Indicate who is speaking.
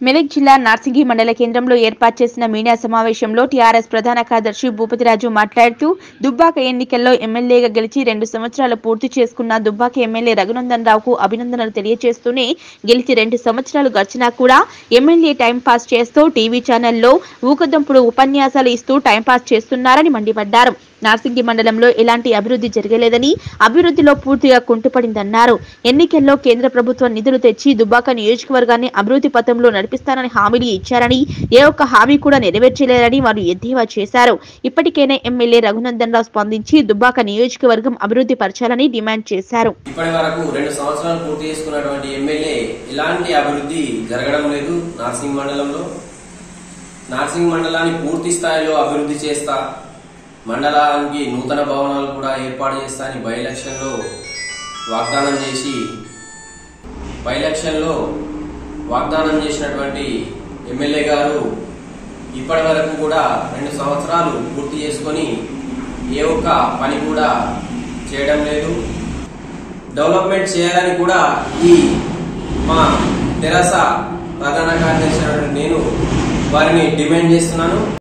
Speaker 1: మెదక్ జిల్లా నార్సింగి మండల కేంద్రంలో ఏర్పాటు చేసిన మీడియా సమావేశంలో టీఆర్ఎస్ ప్రధాన కార్యదర్శి భూపతిరాజు మాట్లాడుతూ దుబ్బాక ఎన్నికల్లో ఎమ్మెల్యేగా గెలిచి రెండు సంవత్సరాలు పూర్తి చేసుకున్న దుబ్బాక ఎమ్మెల్యే రఘునందన్ రావుకు అభినందనలు తెలియజేస్తూనే గెలిచి రెండు సంవత్సరాలు గడిచినా కూడా ఎమ్మెల్యే టైం పాస్ చేస్తూ టీవీ ఛానల్లో ఊకదంపుడు ఉపన్యాసాలు ఇస్తూ టైం పాస్ చేస్తున్నారని మండిపడ్డారు నార్సింగి మండలంలో ఎలాంటి అభివృద్ధి జరగలేదని అభివృద్ధిలో పూర్తిగా కుంటుపడిందన్నారు ఎన్నికల్లో కేంద్ర ప్రభుత్వం నిధులు తెచ్చి దుబ్బాక నియోజకవర్గాన్ని అభివృద్ధి పథంలో నడిపిస్తానని హామీలు ఇచ్చారని ఏ ఒక్క హామీ కూడా నెరవేర్చలేరని వారు ఎద్దేవా చేశారు ఇప్పటికైనా ఎమ్మెల్యే రఘునందన్ రావు స్పందించి దుబ్బాక నియోజకవర్గం అభివృద్ధి పరచాలని డిమాండ్ చేశారు
Speaker 2: ఇప్పటి వరకు రెండు సంవత్సరాలు పూర్తి చేసుకున్నటువంటి ఎమ్మెల్యే ఎలాంటి అభివృద్ధి జరగడం లేదు నార్సింగ్ మండలంలో నార్సింగ్ మండలాన్ని పూర్తి స్థాయిలో అభివృద్ధి చేస్తా మండలానికి నూతన భవనాలు కూడా ఏర్పాటు చేస్తా అని బై ఎలక్షన్లో వాగ్దానం చేసి బై ఎలక్షన్లో వాగ్దానం చేసినటువంటి ఎమ్మెల్యే గారు ఇప్పటి వరకు కూడా రెండు సంవత్సరాలు పూర్తి చేసుకొని ఏ ఒక్క పని కూడా చేయడం లేదు డెవలప్మెంట్ చేయాలని కూడా ఈ మా తెరాస ప్రధాన కార్యదర్శి అయినటువంటి నేను వారిని డిమాండ్ చేస్తున్నాను